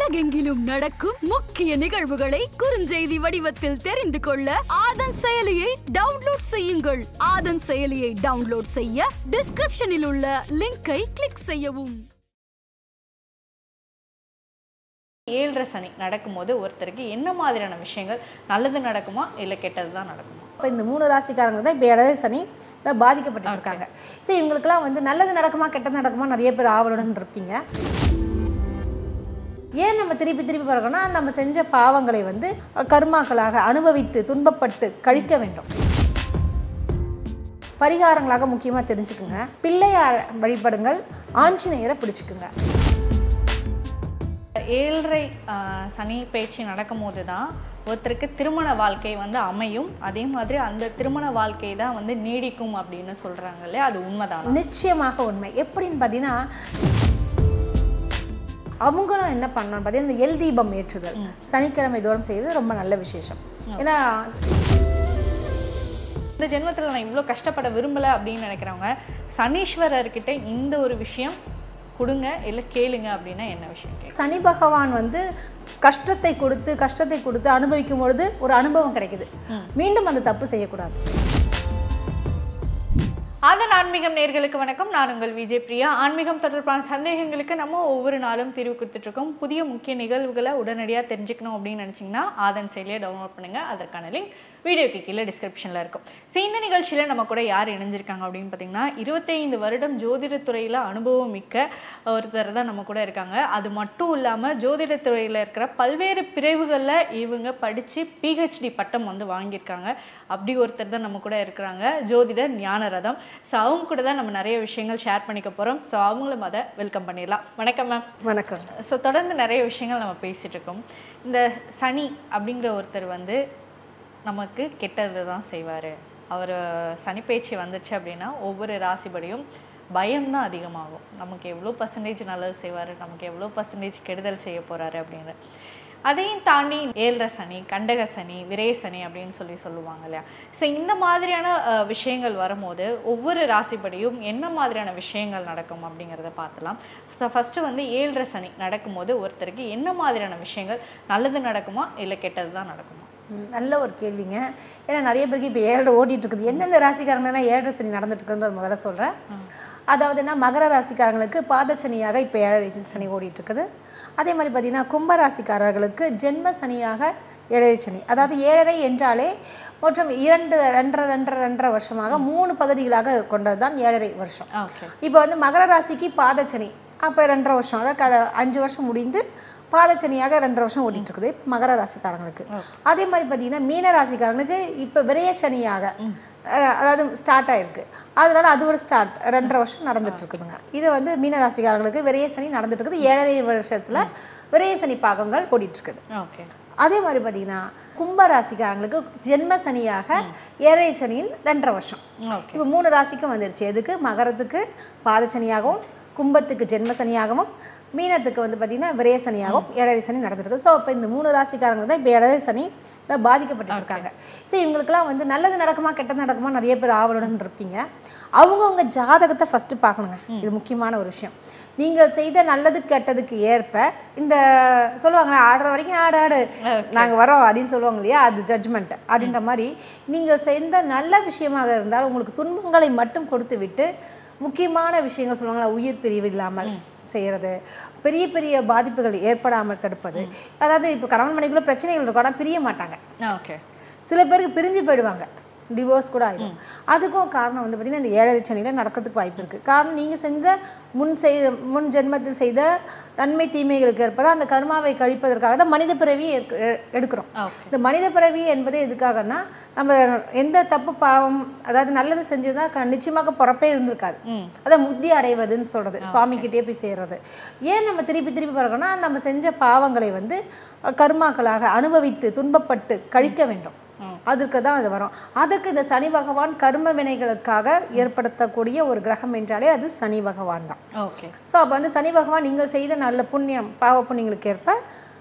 உலகெங்கிலும் நடக்கும் முக்கிய நிகழ்வுகளை குறுஞ்செய்தி வடிவத்தில் தெரிந்து கொள்ள ஆதன் செயலியை டவுன்லோட் செய்யுங்கள் ஆதன் செயலியை டவுன்லோட் செய்ய டிஸ்கிரிப்ஷனில் உள்ள லிங்கை கிளிக் செய்யவும் ஏழரை சனி நடக்கும்போது ஒருத்தருக்கு என்ன மாதிரியான விஷயங்கள் நல்லது நடக்குமா இல்லை கெட்டது தான் நடக்குமா இப்போ இந்த மூணு ராசிக்காரங்க தான் இப்போ இடது சனி தான் பாதிக்கப்பட்டு இருக்காங்க ஸோ இவங்களுக்குலாம் வந்து நல்லது நடக்குமா கெட்டது நடக்குமா நிறைய பேர் ஆவலுடன் இருப்பீங்க ஏன் நம்ம திருப்பி திருப்பி பார்க்கணும்னா நம்ம செஞ்ச பாவங்களை வந்து கர்மாக்களாக அனுபவித்து துன்பப்பட்டு கழிக்க வேண்டும் பரிகாரங்களாக முக்கியமாக தெரிஞ்சுக்குங்க பிள்ளையார் வழிபடுங்கள் ஆஞ்சநேயரை பிடிச்சுக்குங்க ஏழரை ஆஹ், சனி பயிற்சி நடக்கும்போது தான் ஒருத்தருக்கு திருமண வாழ்க்கை வந்து அமையும் அதே மாதிரி அந்த திருமண வாழ்க்கை தான் வந்து நீடிக்கும் அப்படின்னு சொல்றாங்க இல்லையா அது உண்மைதான் நிச்சயமாக உண்மை எப்படின்னு பார்த்தீங்கன்னா அவங்களும் என்ன பண்ணணும் பார்த்தீங்கன்னா இந்த எல் தீபம் ஏற்றுதல் சனிக்கிழமை தோறும் செய்வது ரொம்ப நல்ல விசேஷம் ஏன்னா இந்த ஜென்மத்தில் நான் இவ்வளோ கஷ்டப்பட விரும்பலை அப்படின்னு நினைக்கிறவங்க சனீஸ்வரர்கிட்ட இந்த ஒரு விஷயம் கொடுங்க இல்லை கேளுங்க அப்படின்னா என்ன விஷயம் கேட்க சனி பகவான் வந்து கஷ்டத்தை கொடுத்து கஷ்டத்தை கொடுத்து அனுபவிக்கும் பொழுது ஒரு அனுபவம் கிடைக்குது மீண்டும் அந்த தப்பு செய்யக்கூடாது ஆதன் ஆன்மீகம் நேர்களுக்கு வணக்கம் நான் உங்கள் விஜய் பிரியா ஆன்மீகம் தொடர்பான சந்தேகங்களுக்கு நம்ம ஒவ்வொரு நாளும் தீர்வு கொடுத்துட்டு இருக்கோம் புதிய முக்கிய நிகழ்வுகளை உடனடியாக தெரிஞ்சுக்கணும் அப்படின்னு நினச்சிங்கன்னா ஆதன் செயலியை டவுன்லோட் பண்ணுங்க அதற்கான லிங்க் வீடியோக்கு கீழே டிஸ்கிரிப்ஷனில் இருக்கும் ஸோ இந்த நிகழ்ச்சியில் நம்ம கூட யார் இணைஞ்சிருக்காங்க அப்படின்னு பார்த்தீங்கன்னா இருபத்தைந்து வருடம் ஜோதிடத்துறையில் அனுபவம் மிக்க ஒருத்தர் தான் நம்ம கூட இருக்காங்க அது மட்டும் இல்லாமல் ஜோதிடத்துறையில் இருக்கிற பல்வேறு பிரிவுகளில் இவங்க படித்து பிஹெச்டி பட்டம் வந்து வாங்கியிருக்காங்க அப்படி ஒருத்தர் தான் நம்ம கூட இருக்கிறாங்க ஜோதிடர் ஞானரதம் ஸோ அவங்க கூட தான் நம்ம நிறைய விஷயங்கள் ஷேர் பண்ணிக்க போகிறோம் ஸோ அவங்களும் அதை வெல்கம் பண்ணிடலாம் வணக்கம் மேம் வணக்கம் ஸோ தொடர்ந்து நிறைய விஷயங்கள் நம்ம பேசிட்டு இருக்கோம் இந்த சனி அப்படிங்கிற ஒருத்தர் வந்து நமக்கு கெட்டது தான் செய்வார் அவர் சனிப்பேச்சு வந்துச்சு அப்படின்னா ஒவ்வொரு ராசிபடியும் பயம் தான் அதிகமாகும் நமக்கு எவ்வளோ பர்சன்டேஜ் நல்லது செய்வார் நமக்கு எவ்வளோ பர்சன்டேஜ் கெடுதல் செய்ய போகிறாரு அப்படின்னு அதையும் தாண்டி ஏழரை சனி கண்டக சனி விரய சனி அப்படின்னு சொல்லி சொல்லுவாங்க இல்லையா ஸோ இந்த மாதிரியான அஹ், விஷயங்கள் வரும்போது ஒவ்வொரு ராசிப்படியும் என்ன மாதிரியான விஷயங்கள் நடக்கும் அப்படிங்கிறத பார்த்துலாம் ஸோ ஃபஸ்ட்டு வந்து ஏழரை சனி நடக்கும்போது ஒருத்தருக்கு என்ன மாதிரியான விஷயங்கள் நல்லது நடக்குமா இல்லை கெட்டது தான் நடக்குமா ம், நல்ல ஒரு கேள்விங்க ஏன்னா நிறைய பேருக்கு இப்போ ஏழரை ஓடிட்டு இருக்குது எந்தெந்த ராசிக்காரங்களாம் ஏழரை சனி நடந்துட்டு இருக்குதுன்றது முதல்ல சொல்கிறேன் அதாவது என்ன மகர ராசிக்காரங்களுக்கு பாதச்சனியாக இப்போ ஏழரை சனி ஓடிட்டு இருக்குது அதே மாதிரி பார்த்தீங்கன்னா கும்ப ராசிக்காரர்களுக்கு ஜென்ம சனியாக ஏழரை சனி அதாவது ஏழரை என்றாலே மற்றும் இரண்டு ரெண்டரை ரெண்டரை ரெண்டரை வருஷமாக மூணு பகுதிகளாக கொண்டது தான் ஏழரை வருஷம் ஓகே இப்போ வந்து மகர ராசிக்கு பாதச்சனி அப்போ ரெண்டரை வருஷம் அதாவது க அஞ்சு வருஷம் முடிந்து பாதச்சனியாக ரெண்டரை வருஷம் ஓடிட்டு இருக்குது மகர ராசிக்காரங்களுக்கு அதே மாதிரி பார்த்தீங்கன்னா மீன ராசிக்காரங்களுக்கு இப்போ விரயச்சனியாக அஹ், அதாவது ஸ்டார்ட் ஆயிருக்கு அதனால அது ஒரு ஸ்டார்ட் ரெண்டரை வருஷம் நடந்துட்டு இருக்குதுங்க இது வந்து மீன ராசிக்காரங்களுக்கு விரயசனி நடந்துட்டு இருக்குது ஏழரை வருஷத்துல விரயசனி பாகங்கள் ஓடிட்டு இருக்குது ஓகே அதே மாதிரி பார்த்தீங்கன்னா கும்ப ராசிக்காரங்களுக்கு ஜென்ம சனியாக ஏழரை சனியில் ரெண்டரை வருஷம் ஓகே இப்போ மூணு ராசிக்கும் வந்துருச்சு எதுக்கு மகரத்துக்கு பாதச்சனியாகவும் கும்பத்துக்கு ஜென்ம சனியாகவும் மீனத்துக்கு வந்து பார்த்தீங்கன்னா விரய சனியாகவும் ஏழரை சனி நடந்திருக்கு ஸோ இப்போ இந்த மூணு ராசிக்காரங்க தான் இப்போ ஏழரை சனி தான் பாதிக்கப்பட்டு இருக்காங்க ஸோ இவங்களுக்குலாம் வந்து நல்லது நடக்குமா கெட்டது நடக்குமா நிறைய பேர் ஆவலுடன் இருப்பீங்க அவங்கவுங்க ஜாதகத்தை ஃபஸ்ட்டு பார்க்கணுங்க இது முக்கியமான ஒரு விஷயம் நீங்கள் செய்த நல்லது கெட்டதுக்கு ஏற்ப இந்த சொல்லுவாங்களே ஆடுற வரைக்கும் ஆடு ஆடு நாங்கள் வரோம் அப்படின்னு சொல்லுவாங்க இல்லையா அது ஜட்ஜ்மெண்ட் அப்படின்ற மாதிரி நீங்கள் செய்த நல்ல விஷயமாக இருந்தால் உங்களுக்கு துன்பங்களை மட்டும் கொடுத்து விட்டு முக்கியமான விஷயங்கள் சொல்லுவாங்களா உயிர் பிரிவு இல்லாமல் செய்கிறது பெரிய பெரிய பாதிப்புகள் ஏற்படாமல் தடுப்பது அதாவது இப்போ கணவன் மனைவிக்குள்ள பிரச்சனைகள் இருக்கும் ஆனால் பிரிய மாட்டாங்க ஓகே சில பேருக்கு பிரிஞ்சு போயிடுவாங்க டிவோர்ஸ் கூட ஆகிடும் அதுக்கும் காரணம் வந்து பார்த்திங்கன்னா இந்த ஏழரை சனியில் நடக்கிறதுக்கு வாய்ப்பு இருக்குது காரணம் நீங்கள் செஞ்ச முன் செய்த முன் ஜென்மத்தில் செய்த நன்மை தீமைகளுக்கு ஏற்பதான் அந்த கர்மாவை கழிப்பதற்காக தான் மனித பிறவியை ஏற்க- எ- எடுக்கிறோம் ஓகே இந்த மனித பிறவி என்பது எதுக்காகன்னா நம்ம எந்த தப்பு பாவம் அதாவது நல்லது செஞ்சதா க- நிச்சயமாக பிறப்பே இருந்திருக்காது ம் அதான் முக்தி அடைவதுன்னு சொல்றது சுவாமி கிட்டே போய் சேர்றது ஏன் நம்ம திருப்பி திருப்பி பார்க்கணும்னா நம்ம செஞ்ச பாவங்களை வந்து அஹ், கர்மாக்களாக அனுபவித்து துன்பப்பட்டு கழிக்க வேண்டும் அதற்கு தான் அது வரும் அதற்கு இந்த சனி பகவான் கர்ம வினைகளுக்காக ஏற்படுத்தக்கூடிய ஒரு கிரகம் என்றாலே அது சனி பகவான் தான் ஓகே ஸோ அப்போ வந்து சனி பகவான் நீங்கள் செய்த நல்ல புண்ணியம் பாவ புண்ணியங்களுக்கு ஏற்ப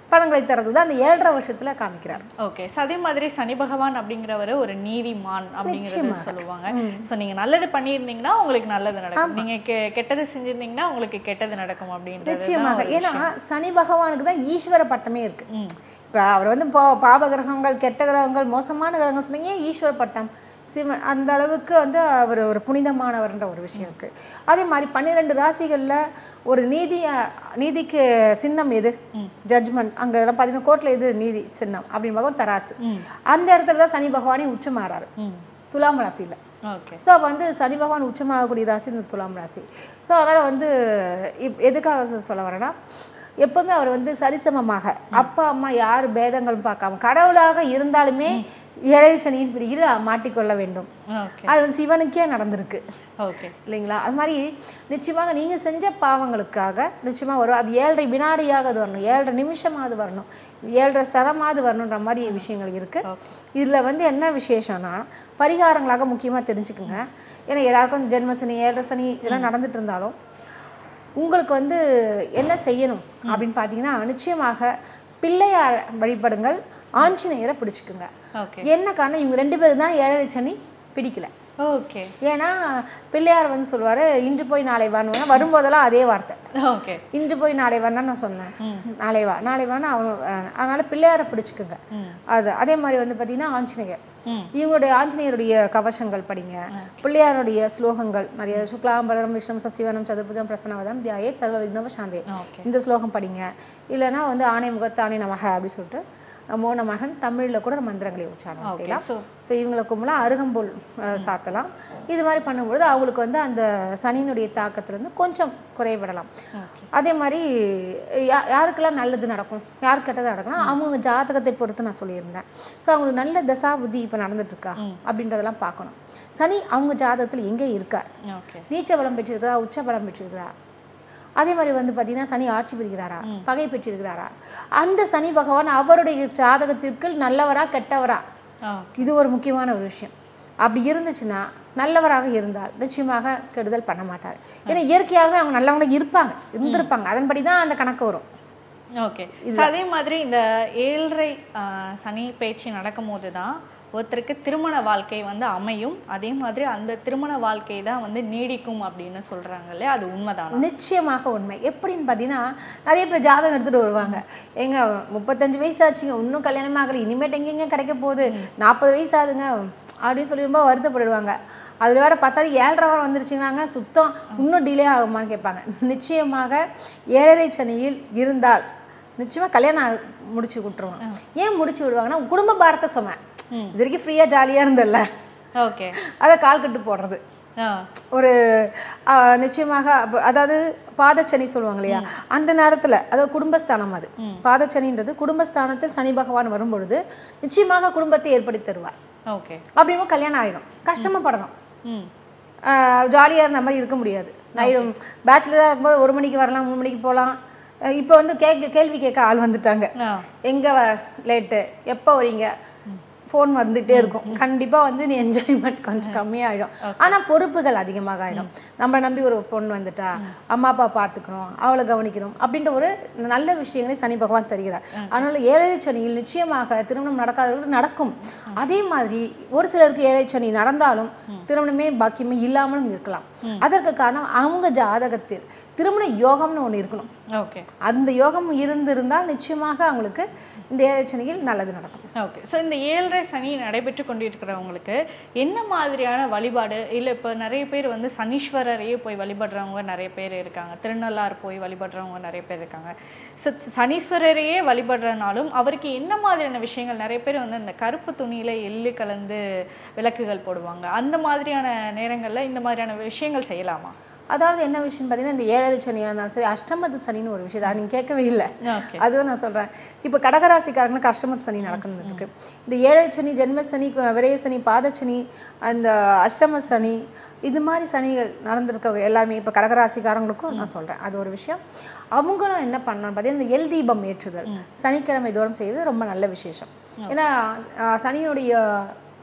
பலன்களை தரது தான் அந்த ஏழரை வருஷத்துல காமிக்கிறார் ஓகே அதே மாதிரி சனி பகவான் அப்படிங்கிறவரு ஒரு நீதிமான் அப்படிங்கறத சொல்லுவாங்க சோ நீங்க நல்லது பண்ணியிருந்தீங்கன்னா உங்களுக்கு நல்லது நடக்கும் நீங்க கெ- கெட்டது செஞ்சிருந்தீங்கன்னா உங்களுக்கு கெட்டது நடக்கும் அப்படின்றது நிச்சயமாக ஏன்னா சனி பகவானுக்கு தான் ஈஸ்வர பட்டமே இருக்கு இப்போ அவர் வந்து பா பாப கிரகங்கள் கெட்ட கிரகங்கள் மோசமான கிரகங்கள் சொன்னீங்க ஏன் ஈஸ்வர பட்டம் சிவன் அந்த அளவுக்கு வந்து அவர் ஒரு புனிதமானவர்ன்ற ஒரு விஷயம் இருக்கு அதே மாதிரி பன்னிரெண்டு ராசிகள்ல ஒரு நீதி நீதிக்கு சின்னம் எது ஜட்ஜ்மெண்ட் அங்க பார்த்தீங்கன்னா கோர்ட்ல எது நீதி சின்னம் அப்படின்னு பார்க்கும் தராசு அந்த இடத்துல தான் சனி பகவானே உச்சமாறாரு துலாம் ராசியில ஓகே ஸோ அப்போ வந்து சனி பகவான் உச்சமாகக்கூடிய ராசி இந்த துலாம் ராசி ஸோ அதனால் வந்து இப் எதுக்காக சொ- சொல்ல வரேன்னா எப்பவுமே அவர் வந்து சரிசமமாக அப்பா அம்மா யார் பேதங்களும் பார்க்காம கடவுளாக இருந்தாலுமே இளைய சனியின் பிடியில் மாட்டிக்கொள்ள வேண்டும் ஓகே அது வந்து சிவனுக்கே நடந்திருக்கு ஓகே இல்லைங்களா அது மாதிரி நிச்சயமாக நீங்கள் செஞ்ச பாவங்களுக்காக நிச்சயமாக வரும் அது ஏழரை வினாடியாக அது வரணும் ஏழரை நிமிஷமாவது வரணும் ஏழரை சரமாவது வரணுன்ற மாதிரி விஷயங்கள் இருக்குது இதில் வந்து என்ன விசேஷம்னா பரிகாரங்களாக முக்கியமாக தெரிஞ்சுக்குங்க ஏன்னா எல்லாருக்கும் ஜென்ம சனி ஏழரை சனி இதெல்லாம் நடந்துட்டு இருந்தாலும் உங்களுக்கு வந்து என்ன செய்யணும் அப்படின்னு பார்த்தீங்கன்னா நிச்சயமாக பிள்ளையார் வழிபடுங்கள் ஆஞ்சநேயரை பிடிச்சிக்குங்க ஓகே என்ன காரணம் இவங்க ரெண்டு பேரும் தான் ஏழரை சனி பிடிக்கல ஓகே ஏன்னா பிள்ளையார் வந்து சொல்லுவாரு இன்று போய் நாளை வான்னு வரும்போதெல்லாம் அதே வார்த்தை ஓகே இன்று போய் நாளை வான்னு தான் நான் சொன்னேன் நாளை வா நாளை வான்னு அவன் அஹ், அதனால பிள்ளையாரை பிடிச்சுக்குங்க அது அதே மாதிரி வந்து பார்த்தீங்கன்னா ஆஞ்சநேயர் இவங்களுடைய ஆஞ்சநேயருடைய கவசங்கள் படிங்க பிள்ளையாருடைய ஸ்லோகங்கள் நிறைய சுக்லாம்பரம் விஷ்ணு சசிவனம் சதுர்புஜம் பிரசன்னவதம் தியாயே சர்வ விக்னவ சாந்தே ஓகே இந்த ஸ்லோகம் படிங்க இல்லைன்னா வந்து ஆணை முகத்தானே நமக அப்படி சொல்லிட்டு நமோ நமகன் தமிழில் கூட நம்ம மந்திரங்களை உச்சாரணம் ஓகே செய்யலாம் ஸோ ஸோ இவங்களை கும்பலாம் அருகம்புல் அஹ், சாத்தலாம் இது மாதிரி பண்ணும்பொழுது அவங்களுக்கு வந்து அந்த சனியினுடைய தாக்கத்துலேருந்து கொஞ்சம் குறைபடலாம் அதே மாதிரி யா யாருக்கெல்லாம் நல்லது நடக்கும் யார் கெட்டது நடக்கும்னா அவங்க ஜாதகத்தை பொறுத்து நான் சொல்லியிருந்தேன் ஸோ அவங்களுக்கு நல்ல தசா புத்தி இப்போ நடந்துட்டுருக்கா அப்படின்றதெல்லாம் பார்க்கணும் சனி அவங்க ஜாதகத்தில் எங்கே இருக்கார் ஓகே நீச்ச பலம் பெற்றிருக்கிறா உச்ச பலம் பெற்றிருக்கிறா அதே மாதிரி வந்து பார்த்தீங்கன்னா சனி ஆட்சி பெறுகிறாரா பகை பெற்றிருக்கிறாரா அந்த சனி பகவான் அவருடைய ஜாதகத்திற்கு நல்லவரா கெட்டவரா ஆ இது ஒரு முக்கியமான ஒரு விஷயம் அப்படி இருந்துச்சுன்னா நல்லவராக இருந்தால் நிச்சயமாக கெடுதல் பண்ண மாட்டார் ஏன்னா இயற்கையாகவே அவங்க நல்லவங்க இருப்பாங்க இருந்திருப்பாங்க அதன்படி தான் அந்த கணக்கு வரும் ஓகே அதே மாதிரி இந்த ஏழரை ஆ, சனி பயிற்சி நடக்கும்போது தான் ஒருத்தருக்கு திருமண வாழ்க்கை வந்து அமையும் அதே மாதிரி அந்த திருமண வாழ்க்கை தான் வந்து நீடிக்கும் அப்படின்னு சொல்றாங்க இல்லையா அது உண்மைதானா நிச்சயமாக உண்மை எப்படின்னு பார்த்தீங்கன்னா நிறைய பேர் ஜாதகம் எடுத்துட்டு வருவாங்க ஏங்க முப்பத்தஞ்சு வயசு ஆச்சுங்க இன்னும் கல்யாணமே ஆகலை இனிமேட்டு எங்கெங்க கிடைக்க போகுது நாற்பது வயசு ஆகுதுங்க அப்படின்னு சொல்லி ரொம்ப வருத்தப்படுவாங்க அதில் வேற பத்தாவது ஏழரை வாரம் வந்துருச்சுனாங்க சுத்தம் இன்னும் டிலே ஆகுமான்னு கேட்பாங்க நிச்சயமாக ஏழரை சனியில் இருந்தால் நிச்சயமாக கல்யாணம் ஆகு- முடிச்சு விட்டுருவாங்க ஏன் முடிச்சு விடுவாங்கன்னா குடும்ப பாரத்தை சொன்னேன் இது வரைக்கும் ஃப்ரீயாக ஜாலியாக இருந்தல்ல ஓகே அதை கால் கட்டு போடுறது ஆ ஒரு ஆ, நிச்சயமாக அப்ப- அதாவது பாதச்சனி சொல்லுவாங்க இல்லையா அந்த நேரத்தில் அதாவது குடும்பஸ்தானம் அது பாதச்சனின்றது குடும்பஸ்தானத்தில் சனி பகவான் வரும்பொழுது நிச்சயமாக குடும்பத்தை ஏற்படுத்தி தருவார் ஓகே அப்படின்னும் கல்யாணம் ஆகிடும் கஷ்டமா படணும் ம் ஜாலியாக இருந்த மாதிரி இருக்க முடியாது நைடும் பேச்சுலராக இருக்கும்போது ஒரு மணிக்கு வரலாம் மூணு மணிக்கு போகலாம் இப்போ வந்து கேட்க கேள்வி கேட்க ஆள் வந்துட்டாங்க ஆ எங்கே லேட்டு எப்போ வரீங்க ஃபோன் வந்துகிட்டே இருக்கும் கண்டிப்பாக வந்து நீ என்ஜாய்மெண்ட் கொஞ்சம் கம்மியாயிடும் ஆனால் பொறுப்புகள் அதிகமாக ஆகிடும் நம்மளை நம்பி ஒரு பொண்ணு வந்துட்டா அம்மா அப்பா பார்த்துக்கணும் அவளை கவனிக்கணும் அப்படின்ற ஒரு நல்ல விஷயங்களை சனி பகவான் தருகிறார் அதனால ஏழை சனியில் நிச்சயமாக திருமணம் நடக்காதவர்களுக்கு நடக்கும் அதே மாதிரி ஒரு சிலருக்கு ஏழை சனி நடந்தாலும் திருமணமே பாக்கியமே இல்லாமலும் இருக்கலாம் அதற்கு காரணம் அவங்க ஜாதகத்தில் திருமண யோகம்னு ஒன்று இருக்கணும் ஓகே அந்த யோகம் இருந்திருந்தால் நிச்சயமாக அவங்களுக்கு இந்த ஏழை சனியில் நல்லது நடக்கும் ஓகே ஸோ இந்த ஏழரை சனி நடைபெற்று கொண்டிருக்கிறவங்களுக்கு என்ன மாதிரியான வழிபாடு இல்லை இப்போ நிறைய பேர் வந்து சனீஸ்வரரையே போய் வழிபடுறவங்க நிறைய பேர் இருக்காங்க திருநள்ளார் போய் வழிபடுறவங்க நிறைய பேர் இருக்காங்க ஸோ சனீஸ்வரரையே வழிபடுறனாலும் அவருக்கு என்ன மாதிரியான விஷயங்கள் நிறைய பேர் வந்து இந்த கருப்பு துணியில எள்ளு கலந்து விளக்குகள் போடுவாங்க அந்த மாதிரியான நேரங்கள்ல இந்த மாதிரியான விஷயங்கள் செய்யலாமா அதாவது என்ன விஷயம் பார்த்தீங்கன்னா இந்த ஏழரை சனியாக இருந்தாலும் சரி அஷ்டமத்து சனின்னு ஒரு விஷயம் அது நீங்கள் கேட்கவே இல்லை ஓகே அதுவும் நான் சொல்கிறேன் இப்போ கடகராசிக்காரங்களுக்கு அஷ்டமத்து சனி நடக்குன்னு இருக்கு இந்த ஏழரை சனி ஜென்ம சனி கு- விரய சனி பாதச்சனி அந்த அஷ்டம சனி இது மாதிரி சனிகள் நடந்திருக்க எல்லாமே இப்போ கடகராசிக்காரங்களுக்கும் நான் சொல்கிறேன் அது ஒரு விஷயம் அவங்களும் என்ன பண்ணணும் பார்த்தீங்கன்னா இந்த எல் தீபம் ஏற்றுதல் சனிக்கிழமை தோறும் செய்வது ரொம்ப நல்ல விசேஷம் ஏன்னா அஹ், சனியினுடைய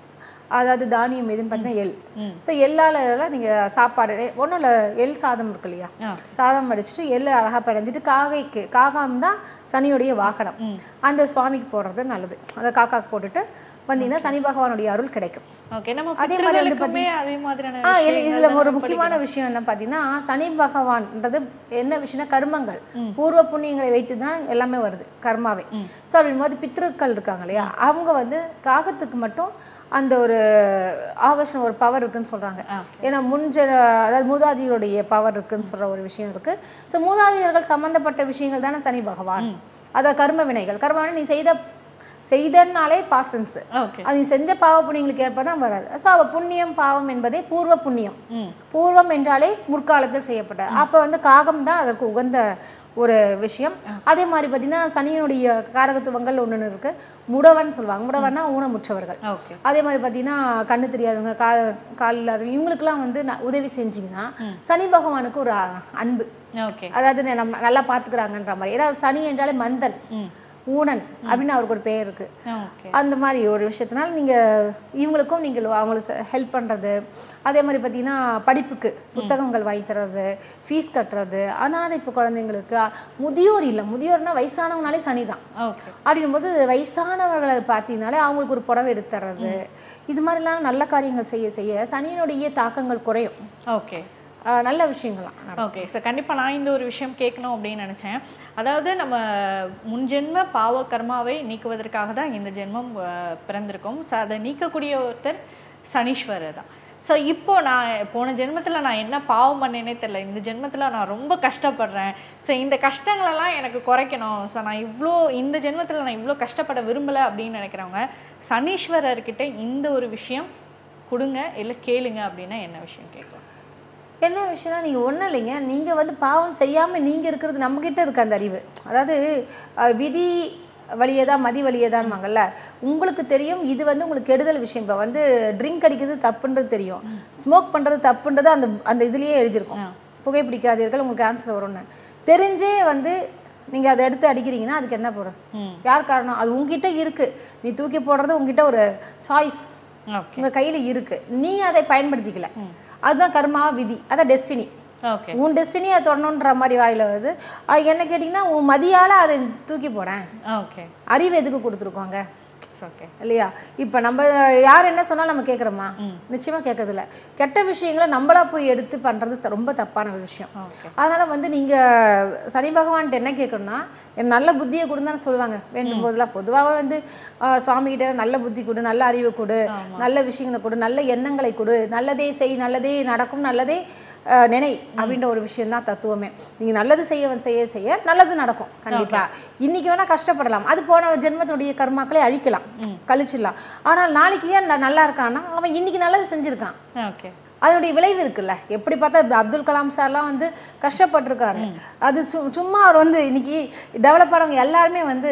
அதாவது தானியம் எதுன்னு பார்த்தீங்கன்னா எள் ஸோ எள்ளால நீங்கள் சாப்பாடு ஒன்றும் இல்லை எள் சாதம் இருக்கு இல்லையா ஆ. சாதம் வடிச்சிட்டு எள்ளு அழகாக பிணைஞ்சிட்டு காகைக்கு காகம் தான் சனியுடைய வாகனம் அந்த சுவாமிக்கு போடுறது நல்லது அந்த காக்காக்கு போட்டுட்டு வந்தீங்கன்னா சனி பகவானுடைய அருள் கிடைக்கும் ஓகே நம்ம அதே மாதிரி வந்து பித்ருக்களுக்குமே அதே மாதிரியான ஆ இது- விஷயங்கள் இதுல தான் ஒரு நம்ம முக்கியமான விஷயம் என்ன பார்த்தீங்கன்னா சனி பகவான்ன்றது என்ன விஷயம்னா கர்மங்கள் பூர்வ புண்ணியங்களை வைத்து தான் எல்லாமே வருது கர்மாவே ஸோ அப்படின்போது பித்ருக்கள் இருக்காங்க இல்லையா அவங்க வந்து காகத்துக்கு மட்டும் அந்த ஒரு ஆகர்ஷணம் ஒரு பவர் இருக்குன்னு சொல்றாங்க ஏன்னா முன்ஜ அதாவது மூதாதையருடைய பவர் இருக்குன்னு சொல்ற ஒரு விஷயம் இருக்கு ஸோ மூதாதையர்கள் சம்பந்தப்பட்ட விஷயங்கள் தானே சனி பகவான் அதாவது கர்ம வினைகள் கர்ம வினை நீ செய்த செய்தனாலே பாஸ்டன்ஸ் ஓகே அது நீ செஞ்ச பாவ புண்ணியங்களுக்கு ஏற்ப தான் வராது ஸோ அவ புண்ணியம் பாவம் என்பதே பூர்வ புண்ணியம் ம். பூர்வம் என்றாலே முற்காலத்தில் செய்யப்பட்ட அப்போ வந்து காகம் தான் அதற்கு உகந்த ஒரு விஷயம் அதே மாதிரி பார்த்தீங்கன்னா சனியினுடைய காரகத்துவங்கள் ஒன்று இருக்கு முடவன் சொல்லுவாங்க முடவன்னா ஊனமுற்றவர்கள் ஓகே அதே மாதிரி பார்த்தீங்கன்னா கண்ணு தெரியாதவங்க கால் கால் இல்லாதவங்க இவங்களுக்குலாம் வந்து ந- உதவி செஞ்சீங்கன்னா சனி பகவானுக்கு ஒரு அ- அன்பு ஓகே அதாவது ந- நம்ம நல்லா பார்த்துக்கிறாங்கன்ற மாதிரி ஏன்னா சனி என்றாலே மந்தன் ஊனன் அப்படின்னு அவருக்கு ஒரு பெயர் இருக்கு ஓகே அந்த மாதிரி ஒரு விஷயத்தினால நீங்க இவங்களுக்கும் நீங்கள் அவங்களுக்கு ஹெல்ப் பண்றது அதே மாதிரி பார்த்தீங்கன்னா படிப்புக்கு புத்தகங்கள் வாங்கி தர்றது ஃபீஸ் கட்டுறது அனாதை இப்போ குழந்தைங்களுக்கு அ, முதியோர் இல்லை முதியோர்னா வயசானவங்கனாலே சனி தான் ஓகே அப்படின்போது வயசானவர்களை பார்த்தீங்கனாலே அவங்களுக்கு ஒரு புடவை எடுத்து தர்றது இது மாதிரிலாம் நல்ல காரியங்கள் செய்ய செய்ய சனியினுடைய தாக்கங்கள் குறையும் ஓகே அஹ் நல்ல விஷயங்கள்லாம் நடக்கும். ஓகே ஸோ கண்டிப்பாக நான் இந்த ஒரு விஷயம் கேட்கணும் அப்படின்னு நினச்சேன் அதாவது நம்ம முன்ஜென்ம பாவ கர்மாவை நீக்குவதற்காக தான் இந்த ஜென்மம் அஹ், பிறந்திருக்கோம் ஸோ அதை நீக்கக்கூடிய ஒருத்தர் சனீஸ்வரர் தான் ஸோ இப்போ நான் போன ஜென்மத்தில் நான் என்ன பாவம் பண்ணேனே தெரியல இந்த ஜென்மத்தில் நான் ரொம்ப கஷ்டப்படுறேன் ஸோ இந்த கஷ்டங்களெல்லாம் எனக்கு குறைக்கணும் ஸோ நான் இவ்வளோ இந்த ஜென்மத்தில் நான் இவ்வளோ கஷ்டப்பட விரும்பலை அப்படின்னு நினைக்கிறவங்க சனீஸ்வரர்கிட்ட இந்த ஒரு விஷயம் கொடுங்க இல்லை கேளுங்க அப்படின்னா என்ன விஷயம் கேட்கலாம் என்ன விஷயம்னா நீங்கள் ஒன்றும் இல்லைங்க நீங்கள் வந்து பாவம் செய்யாமல் நீங்கள் இருக்கிறது நம்மக்கிட்ட இருக்கு அந்த அறிவு அதாவது அஹ், விதி வழியே தான் மதி வழியே தான்வாங்கல்ல உங்களுக்கு தெரியும் இது வந்து உங்களுக்கு கெடுதல் விஷயம் இப்போ வந்து ட்ரிங்க் அடிக்கிறது தப்புன்றது தெரியும் ஸ்மோக் பண்ணுறது தப்புன்றது அந்த அந்த இதுலேயே எழுதியிருக்கும் புகைப்பிடிக்காதீர்கள் உங்களுக்கு ஆன்சர் வரும்னு தெரிஞ்சே வந்து நீங்கள் அதை எடுத்து அடிக்கிறீங்கன்னா அதுக்கு என்ன போகிறது யார் காரணம் அது உங்ககிட்ட இருக்குது நீ தூக்கி போடுறது உங்ககிட்ட ஒரு சாய்ஸ் ஓகே உங்க கையில இருக்கு நீ அதை பயன்படுத்திக்கல அதுதான் கர்மா விதி அதான் டெஸ்டினி ஓகே உன் டெஸ்டினி அதை தொடணுன்ற மாதிரி வாயில வருது அது என்ன கேட்டிங்கன்னா உன் மதியால அதை தூக்கி போனேன் ஓகே அறிவு எதுக்கு கொடுத்துருக்கோங்க ஓகே இல்லையா இப்போ நம்ம யார் என்ன சொன்னாலும் நம்ம கேட்குறோமா நிச்சயமா கேட்கறதில்ல கெட்ட விஷயங்களை நம்மளா போய் எடுத்து பண்றது த- ரொம்ப தப்பான ஒரு விஷயம் ஓகே அதனால வந்து நீங்க சனி பகவான்கிட்ட என்ன கேட்கணும்னா எனக்கு நல்ல புத்தியை கொடுன்னு சொல்லுவாங்க வேண்டும் போதெல்லாம் பொதுவாக வந்து ஆஹ், சுவாமி கிட்ட நல்ல புத்தி கொடு நல்ல அறிவு கொடு நல்ல விஷயங்களை கொடு நல்ல எண்ணங்களை கொடு நல்லதே செய் நல்லதே நடக்கும் நல்லதே ஆஹ், நினை அப்படின்ற ஒரு விஷயம் தான் தத்துவமே நீங்க நல்லது செய்ய செய்ய செய்ய நல்லது நடக்கும் கண்டிப்பா இன்னைக்கு வேணா கஷ்டப்படலாம் அது போன ஜென்மத்தினுடைய கர்மாக்களை அழிக்கலாம் கழிச்சிடலாம் ஆனால் நாளைக்கு ஏன் ந- நல்லா இருக்கான்னா அவன் இன்னைக்கு நல்லது செஞ்சிருக்கான் ஓகே அதனுடைய விளைவு இருக்குல்ல எப்படி பார்த்தா இப்ப அப்துல் கலாம் சார்லாம் வந்து கஷ்டப்பட்டிருக்காரு அது சு- சும்மா அவர் வந்து இன்னைக்கு டெவலப் ஆனவங்க எல்லாருமே வந்து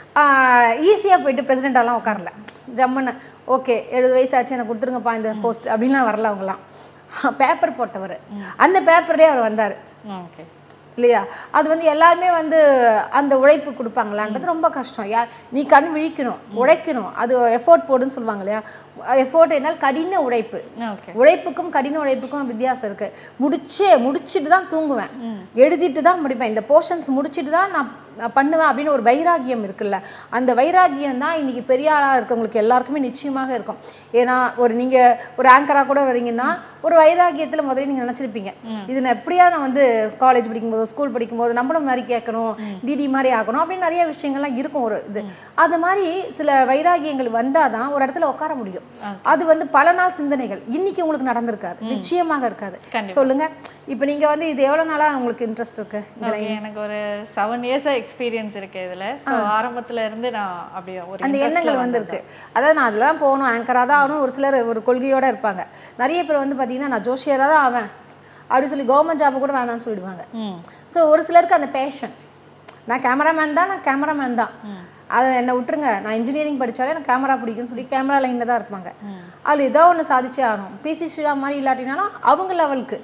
ஈஸியாக போயிட்டு பிரசிடெண்டாலாம் உட்காரல ஜம்முன்னு ஓகே எழுபது வயசு ஆச்சு எனக்கு கொடுத்துருங்கப்பா இந்த போஸ்ட் அப்படின்லாம் வரல அவங்கலாம் பேப்பர் போட்டவர் அந்த பேப்பர்லேயே அவர் வந்தார் ஓகே இல்லையா அது வந்து எல்லாருமே வந்து அந்த உழைப்பு கொடுப்பாங்களான்றது ரொம்ப கஷ்டம் யார் நீ கண் விழிக்கணும் உழைக்கணும் அது எஃபோர்ட் போடுன்னு சொல்லுவாங்க இல்லையா எஃபோர்ட் என்னால் கடின உழைப்பு ஓகே உழைப்புக்கும் கடின உழைப்புக்கும் வித்தியாசம் இருக்கு முடிச்சே முடிச்சிட்டு தான் தூங்குவேன் எழுதிட்டு தான் முடிப்பேன் இந்த போர்ஷன்ஸ் முடிச்சிட்டு தான் நான் நான் பண்ணுவேன் அப்படின்னு ஒரு வைராகியம் இருக்குல்ல அந்த வைராகியம் தான் இன்னைக்கு பெரிய ஆளாக இருக்கவங்களுக்கு எல்லாருக்குமே நிச்சயமாக இருக்கும் ஏன்னா ஒரு நீங்க ஒரு ஆங்கராக கூட வரீங்கன்னா ஒரு வைராகியத்துல முதல்ல நீங்க நினைச்சிருப்பீங்க இது நான் எப்படியா நான் வந்து காலேஜ் படிக்கும்போது ஸ்கூல் படிக்கும்போது நம்மளும் மாதிரி கேட்கணும் டிடி மாதிரி ஆகணும் அப்படின்னு நிறைய விஷயங்கள்லாம் இருக்கும் ஒரு இது அது மாதிரி சில வைராகியங்கள் வந்தாதான் ஒரு இடத்துல உட்கார முடியும் அது வந்து பல நாள் சிந்தனைகள் இன்னைக்கு உங்களுக்கு நடந்திருக்காது நிச்சயமாக இருக்காது கண்டிப்பா. சொல்லுங்க இப்போ நீங்க வந்து இது எவ்வளவு நாளா உங்களுக்கு இன்ட்ரெஸ்ட் இருக்கு இதுல? ஓகே எனக்கு ஒரு செவன் இயர்ஸா எக்ஸ்பீரியன்ஸ் இருக்கு இதுல ஸோ ஆரம்பத்துல இருந்து நான் அப்படியே ஒரு அந்த interest ல எண்ணங்கள் வந்து இருக்கு அதாவது நான் அதெல்லாம் போகணும் ஆங்கராக தான் ஆகணும் ஒரு சிலர் ஒரு கொள்கையோட இருப்பாங்க நிறைய பேர் வந்து பார்த்தீங்கன்னா நான் ஜோஷியராக தான் ஆவேன் அப்படி சொல்லி கவர்மெண்ட் ஜாப் கூட வேணாம்னு சொல்லிடுவாங்க ம் ஸோ ஒரு சிலருக்கு அந்த பேஷன் நான் கேமராமேன் தான் நான் கேமராமேன் தான் அதை என்னை விட்டுருங்க நான் இன்ஜினியரிங் படித்தாலே எனக்கு கேமரா பிடிக்கும்னு சொல்லி கேமரா லைனில் தான் இருப்பாங்க அதில் ஏதோ ஒன்று சாதிச்சே ஆகணும் பிசி ஸ்ரீராம் மாதிரி இல்லாட்டினாலும் அவங்க லெவலுக்கு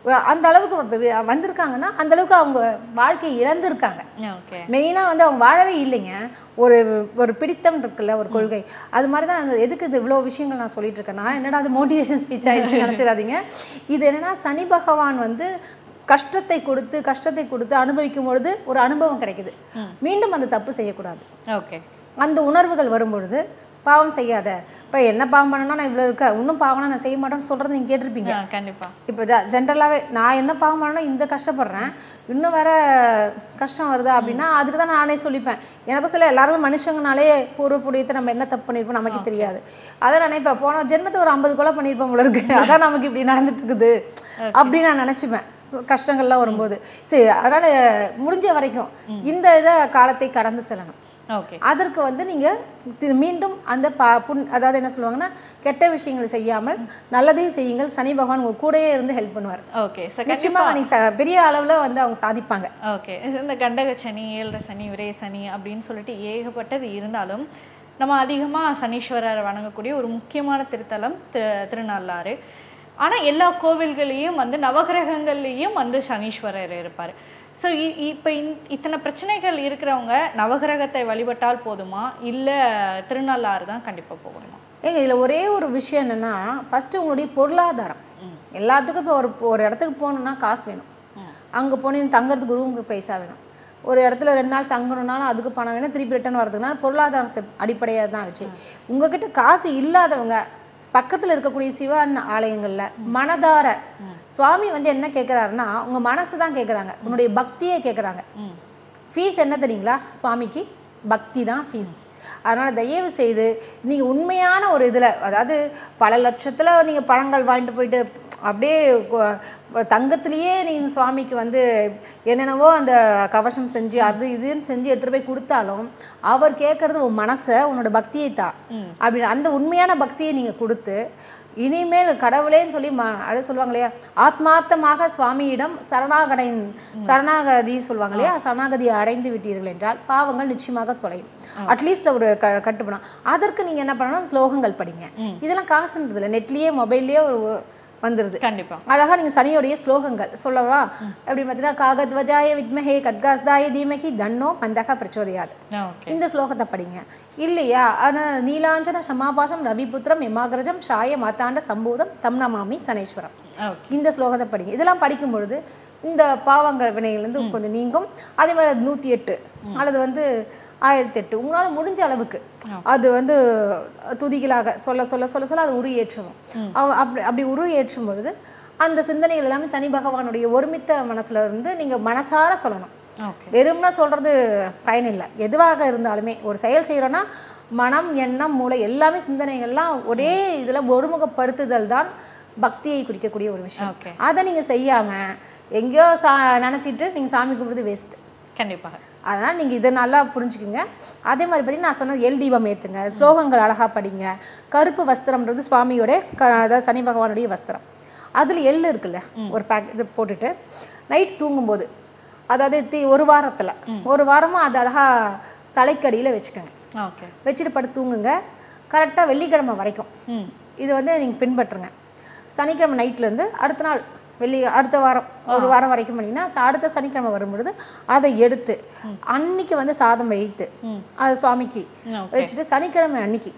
அந்த அளவுக்கு வ- வந்திருக்காங்கன்னா அந்த அளவுக்கு அவங்க வாழ்க்கையை இழந்திருக்காங்க ஓகே மெயினாக வந்து அவங்க வாழவே இல்லைங்க ஒரு ஒரு பிடித்தம் இருக்குல்ல ஒரு கொள்கை அது மாதிரி தான் அந்த எதுக்கு இது இவ்வளோ விஷயங்கள் நான் சொல்லிட்டு இருக்கேன்னா என்னடா அது மோட்டிவேஷன் ஸ்பீச் ஆயிடுச்சு நினச்சிடாதீங்க இது என்னன்னா சனி பகவான் வந்து கஷ்டத்தை கொடுத்து கஷ்டத்தை கொடுத்து அனுபவிக்கும் பொழுது ஒரு அனுபவம் கிடைக்குது மீண்டும் அந்த தப்பு செய்யக்கூடாது ஓகே அந்த உணர்வுகள் வரும்பொழுது பாவம் செய்யாத இப்போ என்ன பாவம் பண்ணனா நான் இவ்வளோ இருக்க இன்னும் பாவம்னா நான் செய்ய மாட்டேன்னு சொல்கிறது நீங்கள் கேட்டிருப்பீங்க கண்டிப்பா இப்போ ஜ ஜென்ரலாகவே நான் என்ன பாவம் பண்ணனா இந்த கஷ்டப்படுறேன் இன்னும் வேற கஷ்டம் வருதா அப்படின்னா அதுக்கு தான் நானே சொல்லிப்பேன் எனக்கும் சில எல்லாருமே மனுஷங்கனாலே பூர்வ புண்ணியத்தை நம்ம என்ன தப்பு பண்ணியிருப்போம் நமக்கு தெரியாது அதை நினைப்பேன் போன ஜென்மத்தை ஒரு ஐம்பது கொலை பண்ணியிருப்போம் போல இருக்கு அதான் நமக்கு இப்படி நடந்துட்டு இருக்குது அப்படின்னு நான் நினச்சிப்பேன் So, கஷ்டங்கள்லாம் வரும்போது சரி அதனால் முடிஞ்ச வரைக்கும் இந்த இதை காலத்தை கடந்து செல்லணும் ஓகே அதற்கு வந்து நீங்கள் மீண்டும் அந்த பா புண் அதாவது என்ன சொல்லுவாங்கன்னா கெட்ட விஷயங்களை செய்யாமல் நல்லதையும் செய்யுங்கள் சனி பகவான் உங்க கூடயே இருந்து ஹெல்ப் பண்ணுவார் ஓகே சார் நிச்சயமா நீ ச- பெரிய அளவுல வந்து அவங்க சாதிப்பாங்க ஓகே இந்த கண்டக சனி ஏழரை சனி விரய சனி அப்படின்னு சொல்லிட்டு ஏகப்பட்டது இருந்தாலும் நம்ம அதிகமாக சனீஸ்வரரை வணங்கக்கூடிய ஒரு முக்கியமான திருத்தலம் திரு திருநள்ளாறு ஆனால் எல்லா கோவில்களையும் வந்து நவகிரகங்கள்லேயும் வந்து சனீஸ்வரர் இருப்பார் ஸோ இப்போ இத்தனை பிரச்சனைகள் இருக்கிறவங்க நவகிரகத்தை வழிபட்டால் போதுமா இல்லை திருநள்ளாறு தான் கண்டிப்பாக போகணுமா ஏங்க இதுல ஒரே ஒரு விஷயம் என்னன்னா ஃபர்ஸ்ட் உங்களுடைய பொருளாதாரம் எல்லாத்துக்கும் இப்போ ஒரு ஒரு இடத்துக்கு போகணும்னா காசு வேணும் அங்க போனீங்க தங்கறதுக்கு ரூமுக்கு பைசா வேணும் ஒரு இடத்துல ரெண்டு நாள் தங்கணும்னாலும் அதுக்கு பணம் வேணும் திருப்பி ரிட்டர்ன் வரதுக்குனால பொருளாதாரத்தை அடிப்படையாக தான் வச்சு உங்ககிட்ட காசு இல்லாதவங்க பக்கத்துல இருக்கக்கூடிய சிவன் ஆலயங்கள்ல மனதார சுவாமி வந்து என்ன கேட்குறாருன்னா உங்க மனசு தான் கேட்குறாங்க உன்னுடைய பக்தியை கேட்குறாங்க ஃபீஸ் என்ன தெரியுங்களா சுவாமிக்கு பக்தி தான் ஃபீஸ் அதனால் தயவு செய்து நீங்கள் உண்மையான ஒரு இதில் அதாவது பல லட்சத்தில் நீங்கள் பழங்கள் வாங்கிட்டு போயிட்டு அப்படியே கொ- தங்கத்திலேயே நீங்கள் சுவாமிக்கு வந்து என்னென்னவோ அந்த கவசம் செஞ்சு அது இதுன்னு செஞ்சு எடுத்துகிட்டு போய் கொடுத்தாலும் அவர் கேட்குறது உன் மனசை உன்னோட பக்தியை தான் அப்படின்னு அந்த உண்மையான பக்தியை நீங்கள் கொடுத்து இனிமேல் கடவுளேன்னு சொல்லி ம அது சொல்லுவாங்க இல்லையா ஆத்மார்த்தமாக சுவாமியிடம் சரணாகடை சரணாகதி சொல்லுவாங்க இல்லையா சரணாகதியை அடைந்து விட்டீர்கள் என்றால் பாவங்கள் நிச்சயமாக தொலையும் அட்லீஸ்ட் ஒரு க கட்டுப்படும் அதற்கு நீங்கள் என்ன பண்ணணும் ஸ்லோகங்கள் படிங்க இதெல்லாம் காசுன்றது இல்லை நெட்லேயே மொபைல்லையே ஒரு வந்துருது கண்டிப்பா அழகா நீங்க சனியோடைய ஸ்லோகங்கள் சொல்லவா அப்படின்னு பார்த்தீங்கன்னா காகத்வஜாய வித்மஹே கட்காஸ்தாய தீமஹி தன்னோ மந்தக பிரச்சோதயாது ஓகே இந்த ஸ்லோகத்தை படிங்க இல்லையா ஆனா நீலாஞ்சன சமாபாசம் ரவிபுத்திரம் எமாகிரஜம் ஷாய மாத்தாண்ட சம்பூதம் தம் நமாமி சனேஸ்வரம் ஓகே இந்த ஸ்லோகத்தை படிங்க இதெல்லாம் படிக்கும் பொழுது இந்த பாவங்கள் வினையிலேருந்து கொஞ்சம் நீங்கும் அதே மாதிரி அது நூற்றி எட்டு அல்லது வந்து ஆயிரத்தி எட்டு உங்களால் முடிஞ்ச அளவுக்கு அது வந்து துதிகளாக சொல்ல சொல்ல சொல்ல சொல்ல அது உருயேற்றவும் அவ- அப்படி அப்படி உருயேற்றும் பொழுது அந்த சிந்தனைகள் எல்லாமே சனி பகவானுடைய ஒருமித்த மனசுல இருந்து நீங்க மனசார சொல்லணும் ஓகே வெறும்னா சொல்றது பயனில்லை எதுவாக இருந்தாலுமே ஒரு செயல் செய்கிறோன்னா மனம் எண்ணம் மூளை எல்லாமே சிந்தனைகள்லாம் ஒரே இதுல ஒருமுகப்படுத்துதல் தான் பக்தியை குறிக்கக்கூடிய ஒரு விஷயம் ஓகே அதை நீங்க செய்யாம எங்கேயோ சா நினச்சிட்டு நீங்க சாமி கும்பிடுறது வேஸ்ட் கண்டிப்பாக அதனால் நீங்கள் இதை நல்லா புரிஞ்சுக்குங்க அதே மாதிரி பார்த்தீங்கன்னா நான் சொன்னது எல் தீபம் ஏற்றுங்க ஸ்லோகங்கள் அழகாக படிங்க கருப்பு வஸ்திரம்ன்றது சுவாமியோட க அதாவது சனி பகவானுடைய வஸ்திரம் அதில் எள் இருக்குல்ல ஒரு பேக் இது போட்டுட்டு நைட் தூங்கும்போது அதாவது தி ஒரு வாரத்தில் ஒரு வாரமும் அது அழகாக தலைக்கடியில் வச்சுக்கோங்க ஓகே வச்சுட்டு படுத்து தூங்குங்க கரெக்டாக வெள்ளிக்கிழமை வரைக்கும் ம் இது வந்து நீங்கள் பின்பற்றுங்க சனிக்கிழமை நைட்லேருந்து அடுத்த நாள் வெள்ளி அடுத்த வாரம் ஒரு வாரம் வரைக்கும் பண்ணிங்கன்னா ச- அடுத்த சனிக்கிழமை வரும்பொழுது அதை எடுத்து அன்னைக்கு வந்து சாதம் வைத்து ம். அது சுவாமிக்கு ஓகே வச்சுட்டு சனிக்கிழமை அன்னைக்கு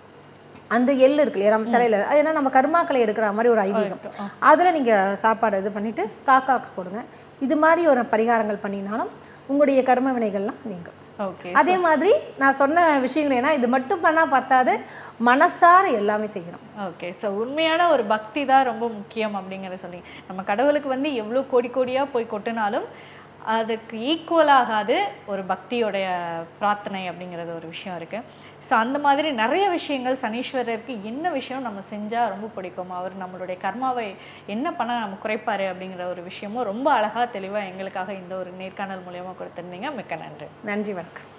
அந்த எள்ளு இருக்கு இல்லையா நம்ம தலையில அது ஏன்னா நம்ம கர்மாக்களை எடுக்கிற மாதிரி ஒரு ஐதீகம் அதுல நீங்க சாப்பாடு இது பண்ணிட்டு காக்காக்கு போடுங்க இது மாதிரி ஒரு பரிகாரங்கள் பண்ணினாலும் உங்களுடைய கர்ம வினைகள்லாம் நீங்கும் ஓகே அதே மாதிரி நான் சொன்ன விஷயங்கள் ஏன்னா இது மட்டும் பண்ணா பத்தாது மனசார எல்லாமே செய்யணும் ஓகே ஸோ உண்மையான ஒரு பக்தி தான் ரொம்ப முக்கியம் அப்படிங்கிறத சொல்லி நம்ம கடவுளுக்கு வந்து எவ்வளோ கோடி கோடியாக போய் கொட்டினாலும் அதுக்கு ஈக்குவலாகாது ஒரு பக்தியோடைய பிரார்த்தனை அப்படிங்கிறது ஒரு விஷயம் இருக்குது ஸோ அந்த மாதிரி நிறைய விஷயங்கள் சனீஸ்வரருக்கு என்ன விஷயம் நம்ம செஞ்சால் ரொம்ப பிடிக்கும் அவர் நம்மளுடைய கர்மாவை என்ன பண்ண நம்ம குறைப்பாரு அப்படிங்கிற ஒரு விஷயமும் ரொம்ப அழகாக தெளிவாக எங்களுக்காக இந்த ஒரு நேர்காணல் மூலியமாக கொடுத்துருந்தீங்க மிக்க நன்றி நன்றி வணக்கம்